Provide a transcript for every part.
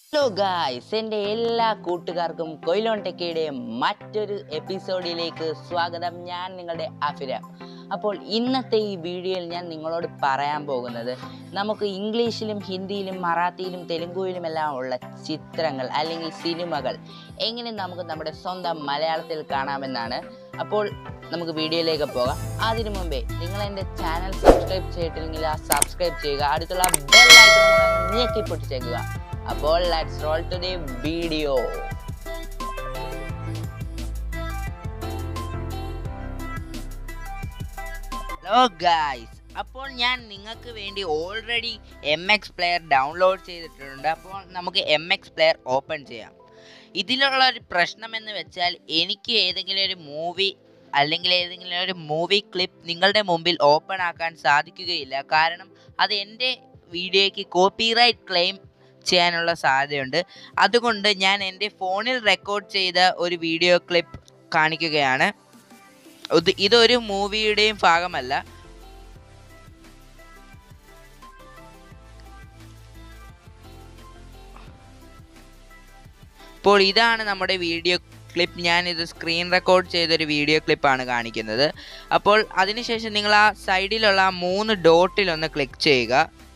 hello guys എൻ്റെ എല്ലാ കൂട്ടുകാർക്കും കൊയിലോൺ ടെക്കയുടെ മറ്റൊരു എപ്പിസോഡിലേക്ക് സ്വാഗതം ഞാൻ നിങ്ങളുടെ അഫിര അപ്പോൾ ഇന്നത്തെ ഈ വീഡിയോയിൽ ഞാൻ നിങ്ങളോട് പറയാൻ പോകുന്നത് നമുക്ക് ഇംഗ്ലീഷിലും ഹിന്ദിയിലും മറാത്തിയിലും തെലുങ്കുവിലും എല്ലാം ഉള്ള ചിത്രങ്ങൾ അല്ലെങ്കിൽ സിനിമകൾ എങ്ങനെ നമുക്ക് നമ്മുടെ സ്വന്തം മലയാളത്തിൽ കാണാമെന്നാണ് അപ്പോൾ നമുക്ക് വീഡിയോയിലേക്ക് പോകാം അതിനു മുമ്പേ നിങ്ങൾ എൻ്റെ ചാനൽ സബ്സ്ക്രൈബ് ചെയ്തിട്ടില്ലെങ്കിൽ ആ സബ്സ്ക്രൈബ് ചെയ്യുക അടുത്തുള്ള ബെൽ ഐക്കൺ ഞെക്കി പൊട്ടിച്ചേക്കുക അപ്പോൾ let's roll to the video hello guys അപ്പോൾ ഞാൻ നിങ്ങൾക്ക് വേണ്ടി already M X player download ചെയ്തിട്ടുണ്ട് അപ്പോൾ നമുക്ക് എം എക്സ് പ്ലെയർ ഓപ്പൺ ചെയ്യാം ഇതിലുള്ള ഒരു പ്രശ്നം എന്ന് വെച്ചാൽ എനിക്ക് ഏതെങ്കിലും ഒരു മൂവി അല്ലെങ്കിൽ ഏതെങ്കിലും ഒരു മൂവി ക്ലിപ്പ് നിങ്ങളുടെ മുമ്പിൽ ഓപ്പൺ ആക്കാൻ സാധിക്കുകയില്ല കാരണം അത് എൻ്റെ വീഡിയോയ്ക്ക് കോപ്പിറൈറ്റ് ക്ലെയിം ചെയ്യാനുള്ള സാധ്യതയുണ്ട് അതുകൊണ്ട് ഞാൻ എൻ്റെ ഫോണിൽ റെക്കോർഡ് ചെയ്ത ഒരു വീഡിയോ ക്ലിപ്പ് കാണിക്കുകയാണ് ഇത് ഇതൊരു മൂവിയുടെയും ഭാഗമല്ല ഇപ്പോൾ ഇതാണ് നമ്മുടെ വീഡിയോ ക്ലിപ്പ് ഞാൻ ഇത് സ്ക്രീൻ റെക്കോർഡ് ചെയ്തൊരു വീഡിയോ ക്ലിപ്പാണ് കാണിക്കുന്നത് അപ്പോൾ അതിനുശേഷം നിങ്ങൾ ആ സൈഡിലുള്ള ആ മൂന്ന് ഡോട്ടിൽ ഒന്ന് ക്ലിക്ക് ചെയ്യുക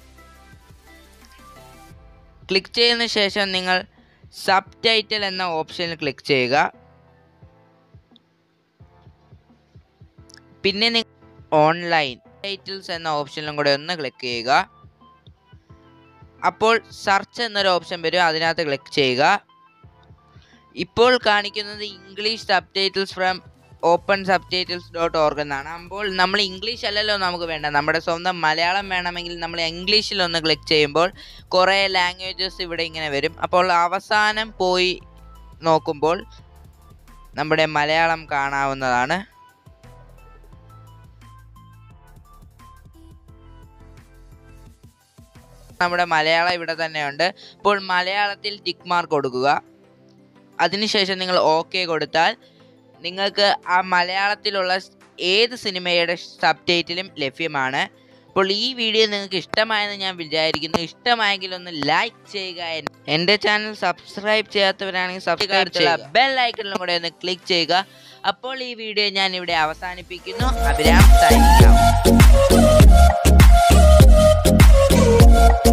ക്ലിക്ക് ചെയ്തതിന് ശേഷം നിങ്ങൾ സബ് ടൈറ്റിൽ എന്ന ഓപ്ഷനിൽ ക്ലിക്ക് ചെയ്യുക പിന്നെ നിങ്ങൾ ഓൺലൈൻ ടൈറ്റിൽസ് എന്ന ഓപ്ഷനിലും കൂടെ ഒന്ന് ക്ലിക്ക് ചെയ്യുക അപ്പോൾ സെർച്ച് എന്നൊരു ഓപ്ഷൻ വരും അതിനകത്ത് ക്ലിക്ക് ചെയ്യുക ഇപ്പോൾ കാണിക്കുന്നത് English subtitles from open subtitles dot org എന്നാണ് അപ്പോൾ നമ്മൾ ഇംഗ്ലീഷ് അല്ലല്ലോ നമുക്ക് വേണ്ട നമ്മുടെ സ്വന്തം മലയാളം വേണമെങ്കിൽ നമ്മൾ ഇംഗ്ലീഷിൽ ഒന്ന് ക്ലിക്ക് ചെയ്യുമ്പോൾ കുറേ ലാംഗ്വേജസ് ഇവിടെ ഇങ്ങനെ വരും അപ്പോൾ അവസാനം പോയി നോക്കുമ്പോൾ നമ്മുടെ മലയാളം കാണാവുന്നതാണ് നമ്മുടെ മലയാളം ഇവിടെ തന്നെയുണ്ട് ഇപ്പോൾ മലയാളത്തിൽ ടിക്ക് മാർക്ക് കൊടുക്കുക അതിനുശേഷം നിങ്ങൾ ഓക്കെ കൊടുത്താൽ നിങ്ങൾക്ക് ആ മലയാളത്തിലുള്ള ഏത് സിനിമയുടെ സബ് ടൈറ്റിലും ലഭ്യമാണ് അപ്പോൾ ഈ വീഡിയോ നിങ്ങൾക്ക് ഇഷ്ടമായെന്ന് ഞാൻ വിചാരിക്കുന്നു ഇഷ്ടമായെങ്കിൽ ഒന്ന് ലൈക്ക് ചെയ്യുക എൻ്റെ ചാനൽ സബ്സ്ക്രൈബ് ചെയ്യാത്തവരാണെങ്കിൽ സബ്സ്ക്രൈബ് ചെയ്യുക ബെൽ ഐക്കണിലും കൂടെ ഒന്ന് ക്ലിക്ക് ചെയ്യുക അപ്പോൾ ഈ വീഡിയോ ഞാൻ ഇവിടെ അവസാനിപ്പിക്കുന്നു അഭിരാം സൈനിങ് ഔട്ട്